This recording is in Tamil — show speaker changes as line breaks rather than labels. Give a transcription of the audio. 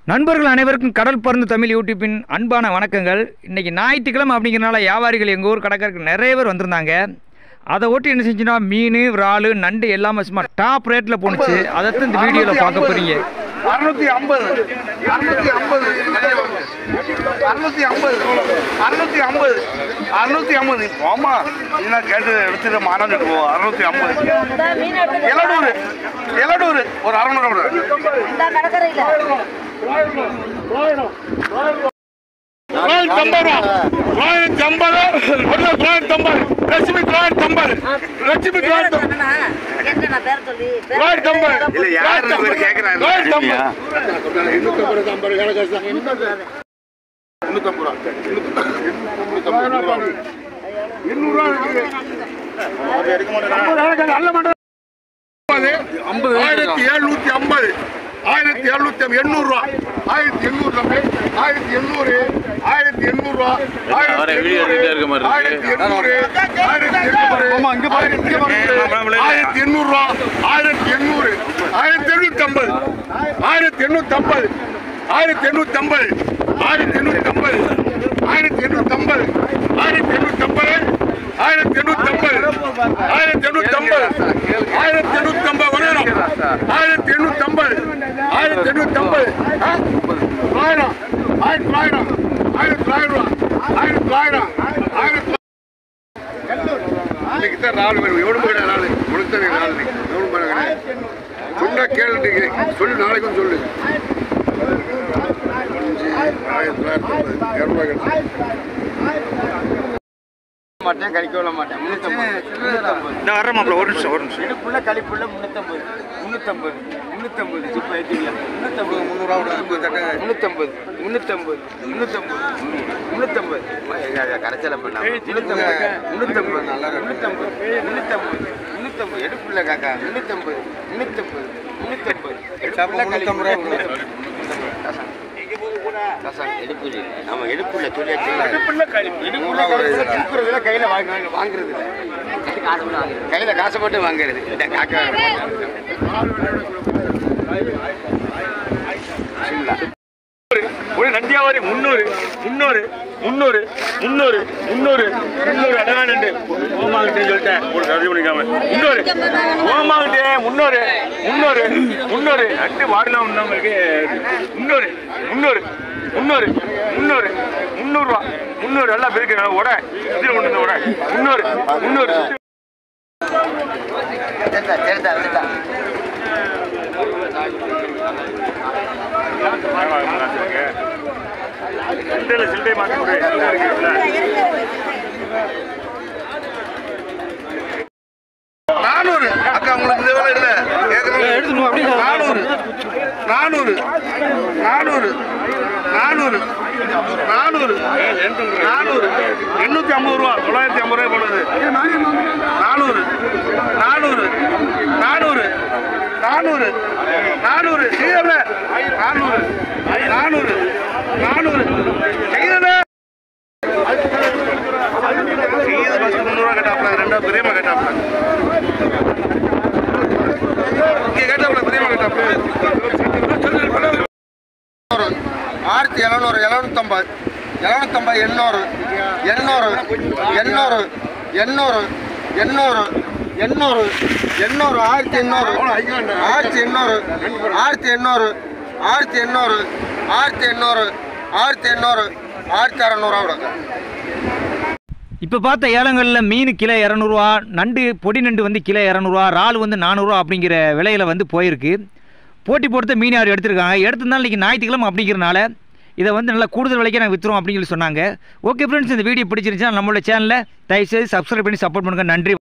நண்பர்கள் அனைவருக்கும் கடல் பருந்து தமிழ் யூடியூப்பின் அன்பான வணக்கங்கள் இன்றைக்கி ஞாயிற்றுக்கிழமை அப்படிங்கிறனால வியாபாரிகள் எங்கள் ஊர் கடைக்காரருக்கு நிறைய பேர் வந்திருந்தாங்க அதை ஒட்டி என்ன செஞ்சுன்னா மீன் இறால் நண்டு எல்லாமே சும்மா டாப் ரேட்டில் போணுச்சு அதைத்தான் இந்த வீடியோவில் பார்க்க போகிறீங்க
அறுநூத்தி ஐம்பது அறுநூத்தி ஐம்பது அறுநூத்தி ஐம்பது அறுநூத்தி ஐம்பது அறுநூத்தி ஐம்பது ஆமா என்ன கேட்டு எடுத்துட்டு மாறாந்துட்டு போவோம் அறுநூத்தி ஐம்பது எலடூர் எலடூர் ஒரு அறுநூறு
இந்த கடற்கரையில
தொள்ளாயிரத்தி ஐம்பது தொள்ளாயிரத்தி ஐம்பது தொள்ளாயிரத்தி ஐம்பது லட்சுமி தொள்ளாயிரத்தி ஐம்பது லட்சுமி தொள்ளாயிரத்தி
அண்ணா, என்னண்ணா பேர் சொல்லி பேர்
தொள்ளாயிரத்தி ஐம்பது
இல்ல யாரு பேர் கேக்குறாங்க
தொள்ளாயிரத்தி ஐம்பது ஆயிரத்தி எழுநூத்தி ஐம்பது ஆயிரத்தி எழுநூத்தி எண்ணூறு ரூபா ஆயிரத்தி எண்ணூறு தம்பி ஆயிரத்தி எண்ணூறு ஆயிரத்தி எண்ணூறு ரூபா ஆயிரத்தி எண்ணூறு ஆயிரத்தி எண்ணூறு ஆயிரத்தி எண்ணூறு ஆயிரத்தி எண்ணூறு ரூபா ஆயிரத்தி எண்ணூறு ஆயிரத்தி எண்ணூத்தி ஐம்பது ஆயிரத்தி எண்ணூத்தி ஐம்பது ஆயிரத்தி எண்ணூத்தி ஐம்பது ஆயிரத்தி எண்ணூத்தி ஐம்பது ஆயிரத்தி எண்ணூத்தி ஐம்பது ஆயிரத்தி எண்ணூத்தி ஐம்பது ஆயிரத்தி எண்ணூத்தி ஐம்பது ஆயிரத்தி எண்ணூத்தி ஐம்பது ஆயிரத்தி எண்ணூத்தி ஐம்பது வரணும் ஆயிரத்தி எண்ணூத்தி ஐம்பது ஆயிரத்தி எண்ணூத்தி ஐம்பது தொள்ளாயிரம் ஆயிரத்தி தொள்ளாயிரம் ஆயிரத்தி தொள்ளாயிரம் ரூபா ஆயிரத்தி தொள்ளாயிரம் ஆயிரத்தி இன்னைக்கு தான் நாலு பேர் எவ்வளவு பேர் நாலு முழுத்தனை நாலு எவ்வளவு பேர் கிடையாது சொன்னா கேளுட்டு சொல்லு நாளைக்கும் சொல்லு அஞ்சு, ஆயிரத்தி தொள்ளாயிரத்தி ஐம்பது இரநூறுவா கிடைச்சு
மாட்டேன் கழிக்க விட மாட்டேன் முன்னூத்தம்பது முன்னூத்தம்பது
இந்த வர மாப்பிள்ள ஒரு நிமிஷம் ஒரு நிமிஷம்
இடுப்புள்ள கழிப்புள்ள முன்னூத்தம்பது முன்னூத்தம்பது முன்னூத்தம்பது ஜிப் ஏற்றிக்கலாம் முன்னூத்தம்பது முந்நூறுவா முன்னூத்தம்பது முன்னூத்தம்பது முன்னூத்தம்பது முன்னூத்தம்பது கரைச்சல பண்ண முன்னூத்தம்பது முன்னூத்தம்பது முன்னூத்தம்பது முன்னூத்தம்பது முன்னூத்தம்பது எடுப்புள்ள காக்கா முன்னூத்தம்பது முன்னூத்தம்பது முன்னூத்தம்பது எடுப்புள்ள கழிப்புள்ள முன்னூத்தம்பது எடுப்புள்ள நம்ம எடுப்புள்ள தொழில் எடுப்புள்ள கழிப்பு எடுப்புள்ள கழிப்பு கொடுக்குறதுல கையில வாங்க வாங்குறது இல்ல கையில காசை போட்டு வாங்குறது இந்த காக்கா
ஒரு நந்தியாவாரி முன்னூறு முன்னூறு முன்னூறு முன்னூறு முன்னூறு முன்னூறு அழகா நண்டு ஓமாங்கிட்டே சொல்லிட்டேன் ஒரு கருதி பண்ணிக்காம முன்னூறு ஓமாங்கிட்டே முன்னூறு முன்னூறு முன்னூறு நண்டு வாடலாம் உங்களுக்கு முன்னூறு முன்னூறு முன்னூறு முன்னூறு முந்நூறுரூவா முந்நூறு நல்லா பெருக்கு உட இதில் கொண்டு வந்து உட முன்னூறு முன்னூறு ரெண்டுல சில்லறை மாற்றி கொடு சில்லறை இருக்குல்ல நானூறு அக்கா உங்களுக்கு இந்த வேலை இல்ல நானூறு நானூறு நானூறு நானூறு நானூறு நானூறு எண்ணூத்தி ஐம்பது ரூபா தொள்ளாயிரத்தி ஐம்பது ரூபாய் போடுது நானூறு நானூறு நானூறு நானூறு நானூறு செய்யல நானூறு நானூறு நானூறு செய்யல செய்யது பஸ் முந்நூறுவா கேட்டாப்ல ரெண்டா பெரியமா கேட்டாப்ல இங்க கேட்டாப்ல பெரியமா கேட்டாப்ல
ஆயிரத்தி எழுநூறு எழுநூத்தம்பது எழுநூத்தம்பது எண்ணூறு எண்ணூறு எண்ணூறு எண்ணூறு எண்ணூறு எண்ணூறு எண்ணூறு ஆயிரத்தி எண்ணூறு ஆயிரத்தி எண்ணூறு ஆயிரத்தி எண்ணூறு ஆயிரத்தி எண்ணூறு ஆயிரத்தி எண்ணூறு ஆயிரத்தி எண்ணூறு ஆயிரத்தி அறநூறுவா விடுங்க
இப்போ பார்த்த ஏலங்களில் மீன் கிலோ இரநூறுவா நண்டு பொடி நண்டு வந்து கிலோ இரநூறுவா இறால் வந்து நானூறுரூவா அப்படிங்கிற விலையில் வந்து போயிருக்கு போட்டி போட்டு மீன் யார் எடுத்திருக்காங்க எடுத்திருந்தாலும் இன்றைக்கி ஞாயிற்றுக்கிழமை அப்படிங்கிறனால இதை வந்து நல்லா கூடுதல் விலைக்கு நாங்கள் விற்றுருவோம் அப்படின்னு சொல்லி சொன்னாங்க ஓகே ஃப்ரெண்ட்ஸ் இந்த வீடியோ பிடிச்சிருந்துச்சுன்னா நம்மளோட சேனலில் தயவுசெய்து சப்ஸ்கிரைப் பண்ணி சப்போர்ட் பண்ணுங்கள் நன்றி